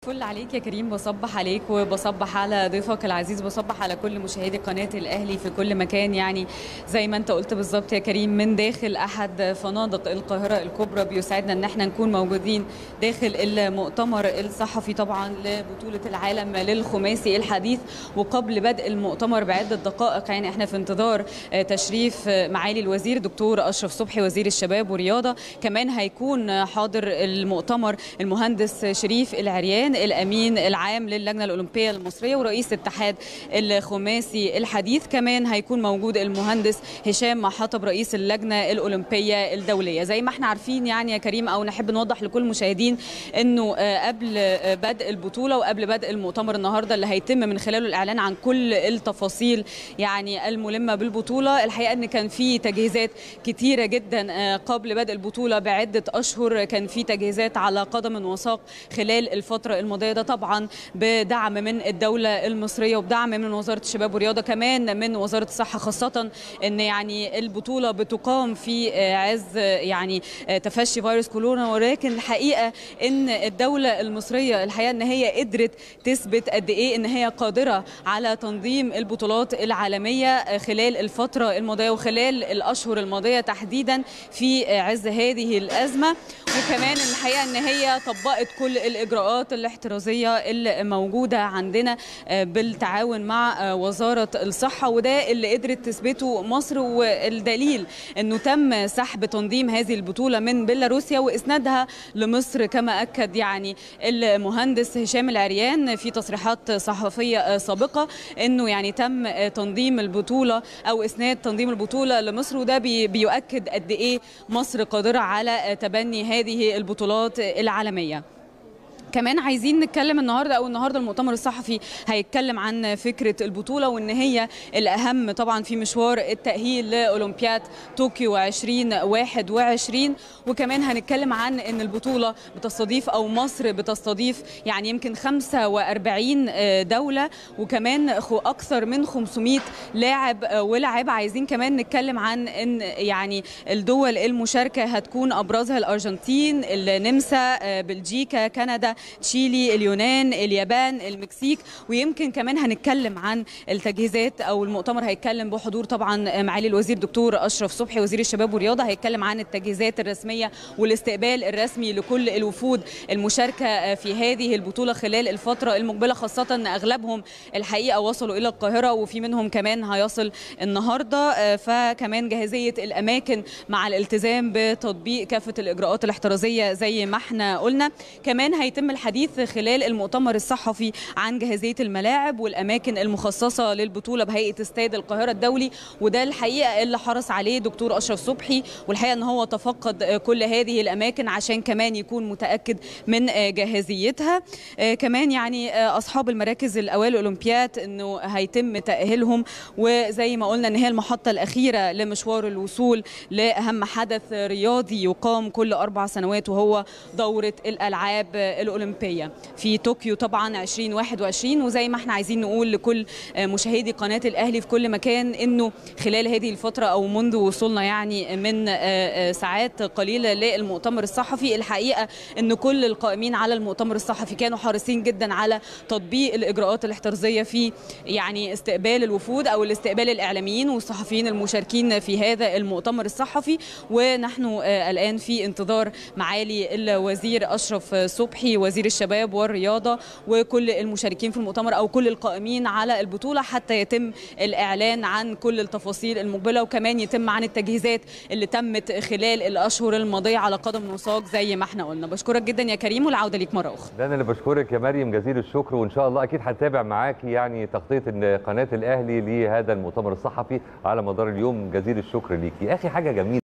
فل عليك يا كريم بصبح عليك وبصبح على ضيفك العزيز بصبح على كل مشاهدي قناة الأهلي في كل مكان يعني زي ما انت قلت بالظبط يا كريم من داخل أحد فنادق القاهرة الكبرى بيسعدنا ان احنا نكون موجودين داخل المؤتمر الصحفي طبعا لبطولة العالم للخماسي الحديث وقبل بدء المؤتمر بعدة دقائق يعني احنا في انتظار تشريف معالي الوزير دكتور أشرف صبحي وزير الشباب والرياضة كمان هيكون حاضر المؤتمر المهندس شريف العريان الامين العام للجنه الاولمبيه المصريه ورئيس اتحاد الخماسي الحديث كمان هيكون موجود المهندس هشام حطب رئيس اللجنه الاولمبيه الدوليه زي ما احنا عارفين يعني يا كريم او نحب نوضح لكل المشاهدين انه قبل بدء البطوله وقبل بدء المؤتمر النهارده اللي هيتم من خلاله الاعلان عن كل التفاصيل يعني الملمه بالبطوله الحقيقه ان كان في تجهيزات كتيره جدا قبل بدء البطوله بعده اشهر كان في تجهيزات على قدم وساق خلال الفتره الماضيه ده طبعا بدعم من الدوله المصريه وبدعم من وزاره الشباب والرياضه كمان من وزاره الصحه خاصه ان يعني البطوله بتقام في عز يعني تفشي فيروس كورونا ولكن الحقيقه ان الدوله المصريه الحقيقه ان هي قدرت تثبت قد ايه ان هي قادره على تنظيم البطولات العالميه خلال الفتره الماضيه وخلال الاشهر الماضيه تحديدا في عز هذه الازمه وكمان الحقيقه ان هي طبقت كل الاجراءات الاحترازيه اللي موجوده عندنا بالتعاون مع وزاره الصحه وده اللي قدرت تثبته مصر والدليل انه تم سحب تنظيم هذه البطوله من بيلاروسيا واسنادها لمصر كما اكد يعني المهندس هشام العريان في تصريحات صحفيه سابقه انه يعني تم تنظيم البطوله او اسناد تنظيم البطوله لمصر وده بيؤكد قد ايه مصر قادره على تبني هذه البطولات العالميه كمان عايزين نتكلم النهارده او النهارده المؤتمر الصحفي هيتكلم عن فكره البطوله وان هي الاهم طبعا في مشوار التاهيل لاولمبياد طوكيو 2021 وكمان هنتكلم عن ان البطوله بتستضيف او مصر بتستضيف يعني يمكن 45 دوله وكمان اكثر من 500 لاعب ولاعب عايزين كمان نتكلم عن ان يعني الدول المشاركه هتكون ابرزها الارجنتين النمسا بلجيكا كندا تشيلي اليونان اليابان المكسيك ويمكن كمان هنتكلم عن التجهيزات او المؤتمر هيتكلم بحضور طبعا معالي الوزير دكتور اشرف صبحي وزير الشباب والرياضه هيتكلم عن التجهيزات الرسميه والاستقبال الرسمي لكل الوفود المشاركه في هذه البطوله خلال الفتره المقبله خاصه ان اغلبهم الحقيقه وصلوا الى القاهره وفي منهم كمان هيصل النهارده فكمان جاهزيه الاماكن مع الالتزام بتطبيق كافه الاجراءات الاحترازيه زي ما احنا قلنا كمان هيتم الحديث خلال المؤتمر الصحفي عن جاهزيه الملاعب والاماكن المخصصه للبطوله بهيئه استاد القاهره الدولي وده الحقيقه اللي حرص عليه دكتور اشرف صبحي والحقيقه ان هو تفقد كل هذه الاماكن عشان كمان يكون متاكد من جاهزيتها كمان يعني اصحاب المراكز الاوائل الاولمبياد انه هيتم تاهيلهم وزي ما قلنا ان هي المحطه الاخيره لمشوار الوصول لاهم حدث رياضي يقام كل اربع سنوات وهو دوره الالعاب الاولمبيه في طوكيو طبعا 2021 وزي ما احنا عايزين نقول لكل مشاهدي قناه الاهلي في كل مكان انه خلال هذه الفتره او منذ وصولنا يعني من ساعات قليله للمؤتمر الصحفي الحقيقه ان كل القائمين على المؤتمر الصحفي كانوا حريصين جدا على تطبيق الاجراءات الاحترازيه في يعني استقبال الوفود او الاستقبال الاعلاميين والصحفيين المشاركين في هذا المؤتمر الصحفي ونحن الان في انتظار معالي الوزير اشرف صبحي وزير الشباب والرياضه وكل المشاركين في المؤتمر او كل القائمين على البطوله حتى يتم الاعلان عن كل التفاصيل المقبله وكمان يتم عن التجهيزات اللي تمت خلال الاشهر الماضيه على قدم وساق زي ما احنا قلنا بشكرك جدا يا كريم والعوده ليك مره اخرى ده انا اللي بشكرك يا مريم جزيل الشكر وان شاء الله اكيد هنتابع معاكي يعني تغطيه قناه الاهلي لهذا المؤتمر الصحفي على مدار اليوم جزيل الشكر ليكي اخي حاجه جميله